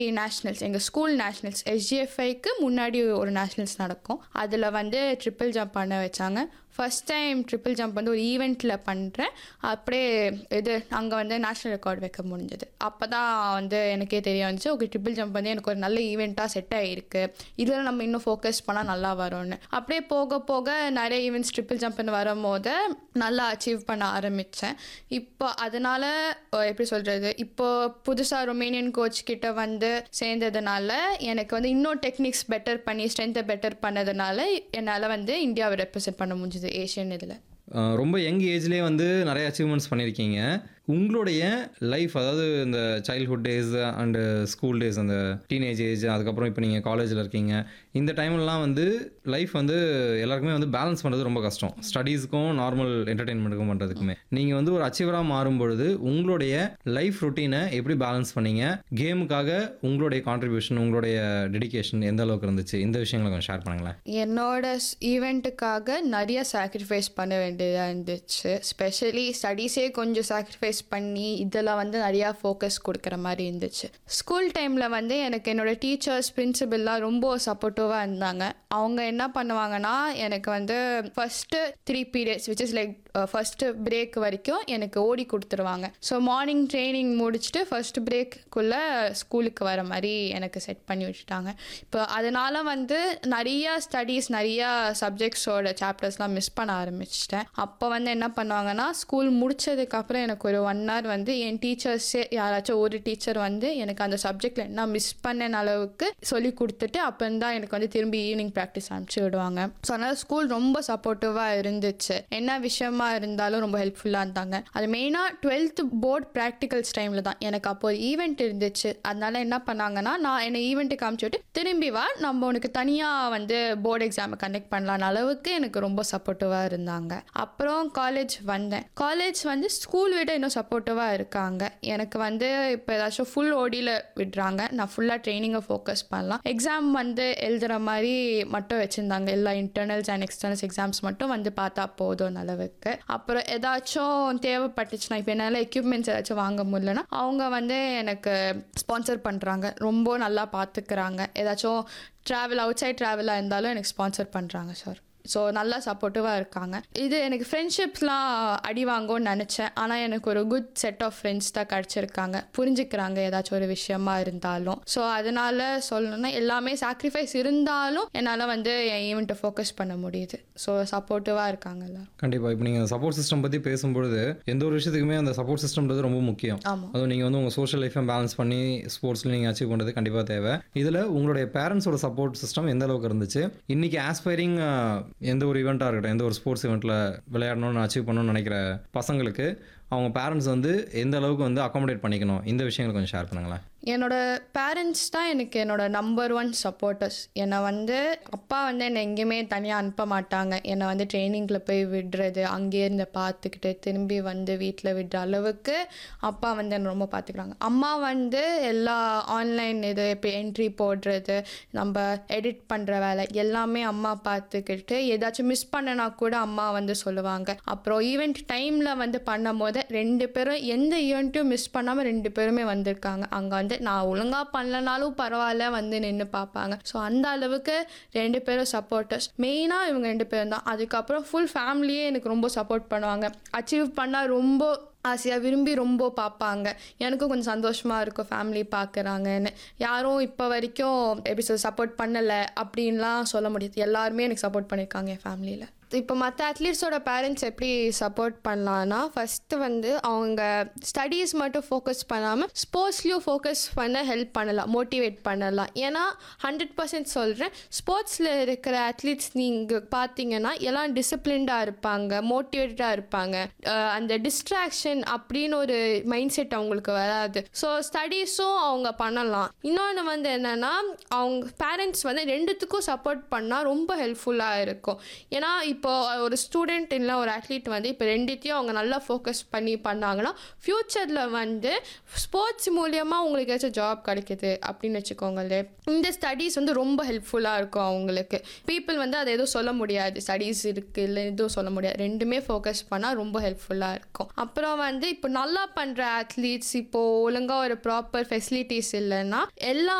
nationals எங்கள் school nationals எஸ்ஜிஎஃப்ஐக்கு முன்னாடி ஒரு நேஷ்னல்ஸ் நடக்கும் அதில் வந்து ட்ரிப்பிள் ஜம்ப் பண்ண வச்சாங்க ஃபஸ்ட் டைம் ட்ரிப்பிள் ஜம்ப் வந்து ஒரு ஈவெண்ட்டில் பண்ணுறேன் அப்படியே இது அங்கே வந்து நேஷ்னல் ரெக்கார்ட் வைக்க முடிஞ்சது அப்போ தான் வந்து எனக்கே தெரிய வந்துச்சு ஓகே ட்ரிப்பிள் ஜம்ப் வந்து எனக்கு ஒரு நல்ல ஈவெண்ட்டாக செட் ஆகிருக்கு இதில் நம்ம இன்னும் ஃபோக்கஸ் பண்ணால் நல்லா வரும்னு அப்படியே போக போக நிறைய ஈவெண்ட்ஸ் ட்ரிப்பிள் ஜம்ப்னு வரும்போது நல்லா அச்சீவ் பண்ண ஆரம்பித்தேன் இப்போ அதனால் எப்படி சொல்கிறது இப்போ புதுசாக ரொமேனியன் கோச் கிட்ட வந்து சேர்ந்ததுனால எனக்கு வந்து இன்னும் டெக்னிக்ஸ் பெட்டர் பண்ணி ஸ்ட்ரென்த்தை பெட்டர் பண்ணதுனால என்னால் வந்து இந்தியாவை ரெப்ரசென்ட் பண்ண முடிஞ்சது ஏஷியன் இதில் அஹ் ரொம்ப யங் ஏஜ்லேயே வந்து நிறைய அச்சீவ்மெண்ட்ஸ் பண்ணியிருக்கீங்க உங்களுடைய லைஃப் அதாவது இந்த childhood days and school days அந்த டீனேஜ் ஏஜ் அதுக்கப்புறம் இப்போ நீங்கள் காலேஜில் இருக்கீங்க இந்த டைம்லலாம் வந்து லைஃப் வந்து எல்லாருக்குமே வந்து பேலன்ஸ் பண்ணுறது ரொம்ப கஷ்டம் ஸ்டடீஸுக்கும் நார்மல் என்டர்டெயின்மெண்ட்டுக்கும் பண்ணுறதுக்குமே நீங்கள் வந்து ஒரு அச்சீவராக மாறும் பொழுது உங்களுடைய லைஃப் ருட்டீனை எப்படி பேலன்ஸ் பண்ணீங்க கேமுக்காக உங்களுடைய கான்ட்ரிபியூஷன் உங்களுடைய டெடிகேஷன் எந்த அளவுக்கு இருந்துச்சு இந்த விஷயங்களை கொஞ்சம் ஷேர் பண்ணுங்களேன் என்னோட ஈவெண்ட்டுக்காக நிறைய சாக்ரிஃபைஸ் பண்ண வேண்டியதாக இருந்துச்சு ஸ்பெஷலி ஸ்டடீஸே கொஞ்சம் சாக்ரிஃபைஸ் பண்ணி இதெல்லாம் வந்து நிறையா ஃபோக்கஸ் கொடுக்குற மாதிரி இருந்துச்சு ஸ்கூல் டைமில் வந்து எனக்கு என்னோட டீச்சர்ஸ் பிரின்சிபல்லாம் ரொம்ப சப்போர்ட்டிவாக இருந்தாங்க அவங்க என்ன பண்ணுவாங்கன்னா எனக்கு வந்து first three periods which is like first break வரைக்கும் எனக்கு ஓடி கொடுத்துருவாங்க ஸோ மார்னிங் ட்ரைனிங் முடிச்சுட்டு ஃபர்ஸ்ட் பிரேக்குள்ளே ஸ்கூலுக்கு வர மாதிரி எனக்கு செட் பண்ணி விட்டுட்டாங்க இப்போ அதனால் வந்து நிறைய ஸ்டடீஸ் நிறையா சப்ஜெக்ட்ஸோட சாப்டர்ஸ்லாம் மிஸ் பண்ண ஆரம்பிச்சிட்டேன் அப்போ வந்து என்ன பண்ணுவாங்கன்னா ஸ்கூல் முடிச்சதுக்கப்புறம் எனக்கு ஒரு ஒன் ஹவர் வந்து என் டீச்சர்ஸே யாராச்சும் ஒரு டீச்சர் வந்து எனக்கு அந்த சப்ஜெக்டில் என்ன மிஸ் பண்ண அளவுக்கு சொல்லி கொடுத்துட்டு அப்போ தான் எனக்கு வந்து திரும்பி ஈவினிங் ப்ராக்டிஸ் அனுப்பிச்சி விடுவாங்க ஸோ அதனால் ஸ்கூல் ரொம்ப சப்போர்ட்டிவாக இருந்துச்சு என்ன விஷயமா இருந்தாலும் ரொம்ப ஹெல்ப்ஃபுல்லாக இருந்தாங்க அது மெயினாக டுவெல்த் போர்ட் ப்ராக்டிகல்ஸ் டைமில் தான் எனக்கு அப்போ ஒரு ஈவெண்ட் இருந்துச்சு அதனால என்ன பண்ணாங்கன்னா நான் என்னை ஈவெண்ட்டுக்கு காமிச்சு விட்டு திரும்பி வா நம்ம உனக்கு தனியாக வந்து போர்டு எக்ஸாமை கண்டக்ட் பண்ணலான அளவுக்கு எனக்கு ரொம்ப சப்போர்ட்டிவாக இருந்தாங்க அப்புறம் காலேஜ் வந்தேன் காலேஜ் வந்து ஸ்கூல் விட இன்னும் சப்போர்ட்டிவாக இருக்காங்க எனக்கு வந்து இப்போ ஏதாச்சும் ஃபுல் ஓடியில் விடுறாங்க நான் ஃபுல்லாக ட்ரைனிங்கை ஃபோக்கஸ் பண்ணலாம் எக்ஸாம் வந்து எழுதுகிற மாதிரி மட்டும் வச்சுருந்தாங்க எல்லா இன்டர்னல்ஸ் அண்ட் எக்ஸ்டர்னல்ஸ் எக்ஸாம்ஸ் மட்டும் வந்து பார்த்தா போதும் அளவுக்கு அப்புறம் ஏதாச்சும் தேவைப்பட்டுச்சுன்னா இப்போ என்னால் எக்யூப்மெண்ட்ஸ் ஏதாச்சும் வாங்க முடியலன்னா அவங்க வந்து எனக்கு ஸ்பான்சர் பண்ணுறாங்க ரொம்ப நல்லா பார்த்துக்கிறாங்க ஏதாச்சும் ட்ராவல் அவுட் சைட் ட்ராவலாக இருந்தாலும் எனக்கு ஸ்பான்சர் பண்ணுறாங்க சார் ஸோ நல்லா சப்போர்ட்டிவாக இருக்காங்க இது எனக்கு ஃப்ரெண்ட்ஷிப்ஸ்லாம் அடி வாங்கும்னு நினச்சேன் ஆனால் எனக்கு ஒரு குட் செட் ஆஃப் ஃப்ரெண்ட்ஸ் தான் கிடச்சிருக்காங்க புரிஞ்சுக்கிறாங்க ஏதாச்சும் ஒரு விஷயமா இருந்தாலும் ஸோ அதனால சொல்லணும்னா எல்லாமே சாக்ரிஃபைஸ் இருந்தாலும் என்னால் வந்து என் ஈவெண்ட்டை ஃபோக்கஸ் பண்ண முடியுது ஸோ சப்போர்ட்டிவாக இருக்காங்க எல்லாரும் கண்டிப்பாக இப்போ நீங்கள் சப்போர்ட் சிஸ்டம் பற்றி பேசும்பொழுது எந்த ஒரு விஷயத்துக்குமே அந்த சப்போர்ட் சிஸ்டம்ன்றது ரொம்ப முக்கியம் ஆமாம் அதுவும் நீங்கள் வந்து உங்கள் சோஷியல் லைஃப்பை பேலன்ஸ் பண்ணி ஸ்போர்ட்ஸில் நீங்கள் அச்சீவ் பண்ணுறது கண்டிப்பாக தேவை இதில் உங்களுடைய பேரண்ட்ஸோட சப்போர்ட் சிஸ்டம் எந்த அளவுக்கு இருந்துச்சு இன்றைக்கி ஆஸ்பைரிங் எந்த ஒரு ஈவெண்ட்டாக இருக்கட்டும் எந்த ஒரு ஸ்போர்ட்ஸ் ஈவெண்ட்டில் விளையாடணும்னு அச்சீவ் பண்ணணும்னு நினைக்கிற பசங்களுக்கு அவங்க பேரண்ட்ஸ் வந்து எந்த அளவுக்கு வந்து அகாமடேட் பண்ணிக்கணும் இந்த விஷயங்களை கொஞ்சம் ஷேர் பண்ணுங்களேன் என்னோட பேரண்ட்ஸ் தான் எனக்கு என்னோட நம்பர் ஒன் சப்போர்ட்டர்ஸ் என்னை வந்து அப்பா வந்து என்னை எங்கேயுமே தனியாக அனுப்ப மாட்டாங்க என்னை வந்து ட்ரைனிங்கில் போய் விடுறது அங்கேயே இருந்து பார்த்துக்கிட்டு திரும்பி வந்து வீட்டில் விடுற அளவுக்கு அப்பா வந்து என்னை ரொம்ப பார்த்துக்கிறாங்க அம்மா வந்து எல்லா ஆன்லைன் இது இப்போ என்ட்ரி போடுறது நம்ம எடிட் பண்ணுற வேலை எல்லாமே அம்மா பார்த்துக்கிட்டு ஏதாச்சும் மிஸ் பண்ணனா கூட அம்மா வந்து சொல்லுவாங்க அப்புறம் ஈவெண்ட் டைமில் வந்து பண்ணும் போது ரெண்டு பேரும் எந்த ஈவெண்ட்டும் மிஸ் பண்ணாமல் ரெண்டு பேருமே வந்திருக்காங்க அங்கே வந்து நான் ஒழுங்காக பண்ணலனாலும் பரவாயில்ல வந்து நின்று பார்ப்பாங்க ஸோ அந்த அளவுக்கு ரெண்டு பேரும் சப்போர்ட்டர்ஸ் மெயினாக இவங்க ரெண்டு பேரும் தான் அதுக்கப்புறம் ஃபுல் ஃபேமிலியே எனக்கு ரொம்ப சப்போர்ட் பண்ணுவாங்க அச்சீவ் பண்ணால் ரொம்ப ஆசையாக விரும்பி ரொம்ப பார்ப்பாங்க எனக்கும் கொஞ்சம் சந்தோஷமாக இருக்கும் ஃபேமிலி பார்க்குறாங்கன்னு யாரும் இப்போ வரைக்கும் எப்படி சொல்ல சப்போர்ட் பண்ணலை அப்படின்லாம் சொல்ல முடியாது எல்லாருமே எனக்கு சப்போர்ட் பண்ணியிருக்காங்க என் ஃபேமிலியில் இப்போ மற்ற அத்லீட்ஸோட பேரண்ட்ஸ் எப்படி சப்போர்ட் பண்ணலான்னா ஃபஸ்ட்டு வந்து அவங்க ஸ்டடீஸ் மட்டும் ஃபோக்கஸ் பண்ணாமல் ஸ்போர்ட்ஸ்லேயும் ஃபோக்கஸ் பண்ண ஹெல்ப் பண்ணலாம் மோட்டிவேட் பண்ணலாம் ஏன்னா ஹண்ட்ரட் பர்சன்ட் சொல்கிறேன் ஸ்போர்ட்ஸில் இருக்கிற அத்லீட்ஸ் நீங்கள் பார்த்தீங்கன்னா எல்லாம் டிசிப்ளின்டாக இருப்பாங்க மோட்டிவேட்டடாக இருப்பாங்க அஹ் அந்த டிஸ்ட்ராக்ஷன் அப்படின்னு ஒரு மைண்ட் செட் அவங்களுக்கு வராது ஸோ ஸ்டடீஸும் அவங்க பண்ணலாம் இன்னொன்று வந்து என்னென்னா அவங்க பேரண்ட்ஸ் வந்து ரெண்டுத்துக்கும் சப்போர்ட் பண்ணால் ரொம்ப ஹெல்ப்ஃபுல்லாக இருக்கும் ஏன்னா இப்போ இப்போ ஒரு ஸ்டூடெண்ட் இல்லை ஒரு அத்லீட் வந்து இப்போ ரெண்டுத்தையும் அவங்க நல்லா ஃபோக்கஸ் பண்ணி பண்ணாங்கன்னா ஃப்யூச்சரில் வந்து ஸ்போர்ட்ஸ் மூலியமாக உங்களுக்கு ஏதாச்சும் ஜாப் கிடைக்குது அப்படின்னு வச்சுக்கோங்களேன் இந்த ஸ்டடீஸ் வந்து ரொம்ப ஹெல்ப்ஃபுல்லாக இருக்கும் அவங்களுக்கு பீப்புள் வந்து அதை எதுவும் சொல்ல முடியாது ஸ்டடீஸ் இருக்குது இல்லை எதுவும் சொல்ல முடியாது ரெண்டுமே ஃபோக்கஸ் பண்ணால் ரொம்ப ஹெல்ப்ஃபுல்லாக இருக்கும் அப்புறம் வந்து இப்போ நல்லா பண்ணுற அத்லீட்ஸ் இப்போது ஒழுங்காக ஒரு ப்ராப்பர் ஃபெசிலிட்டிஸ் இல்லைன்னா எல்லா